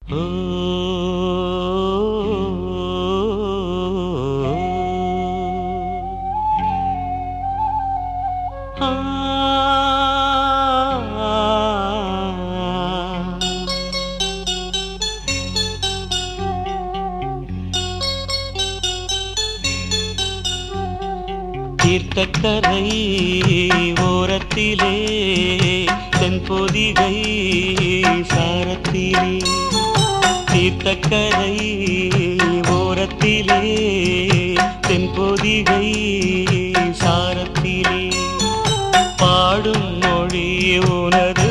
தீர்த்தக்கரை ஓரத்திலே தென்பொதிகை சாரத்திலே தீர்த்தக்கரை ஓரத்திலே தென்பொதிகை சாரத்திலே பாடும் மொழி உனது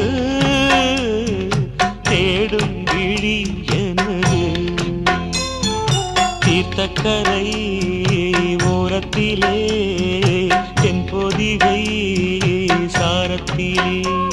தேடும் விழி எனது தீர்த்தக்கரை ஓரத்திலே தென்பொதிகை சாரத்திலே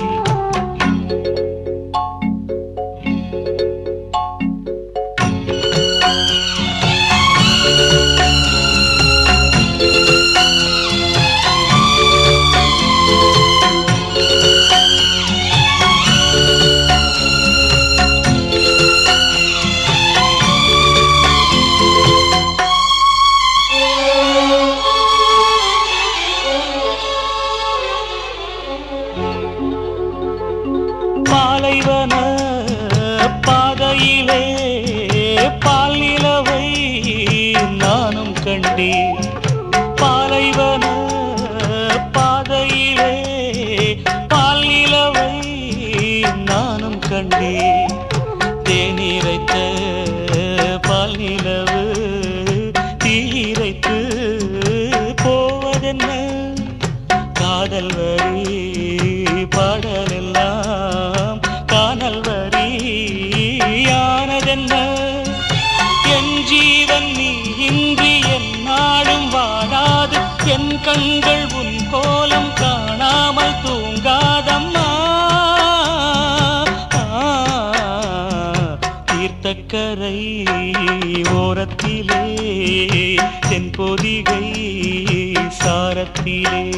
பாலைவன பாதையிலே பால் நிலவை நானும் கண்டேன் பாலைவன பாதையிலே பால் நிலவை நானும் கண்டேன் தேநீரைத்த பால் நிலவு தீரைத்து போவதென்ன காதல் வரி பாடலெல்லாம் காணல் வரி யானதென்ன என் ஜீவன் நீ இன்றி என் நாடும் வாழாது என் கண்கள் உன் கோலம் காணாமல் தூங்காதம்மா தீர்த்தக்கரை ஓரத்திலே தென்பொதிகை சாரத்திலே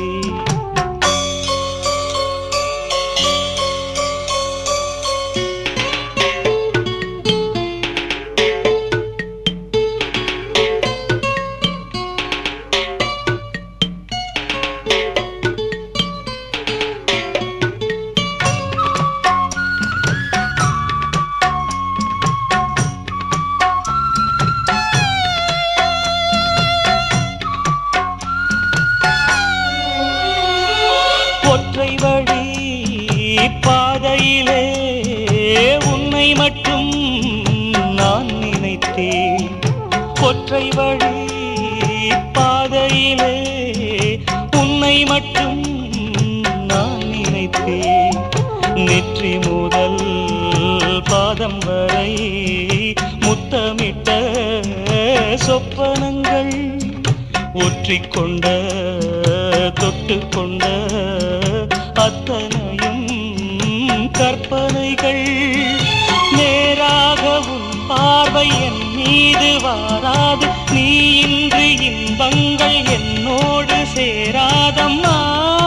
ஒற்றை வழி பாதையிலே உன்னை மட்டும் நான் நினைத்தேன் ஒற்றை வழி பாதையிலே உன்னை மட்டும் நான் நினைத்தேன் நெற்றி முதல் பாதம் வரை முத்தமிட்ட சொப்பனங்கள் ஒற்றிக்கொண்ட தொட்டு கொண்ட அத்தனையும் கற்பனைகள் நேராக உன் பார்வை என் மீது வாராது நீ இன்று இன்பங்கள் என்னோடு சேராதம்மா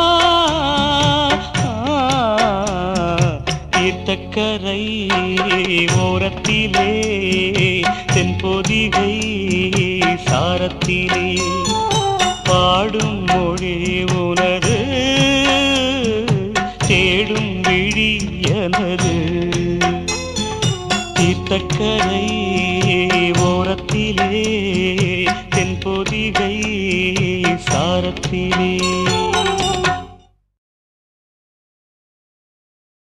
தீர்த்தக்கரை ஓரத்திலே தென்பொதிகை சாரத்திலே பாடும் மொழி உனது தேடும் விழி எனது தீர்த்தக்கரை ஓரத்திலே தென்பொதிகை சாரத்திலே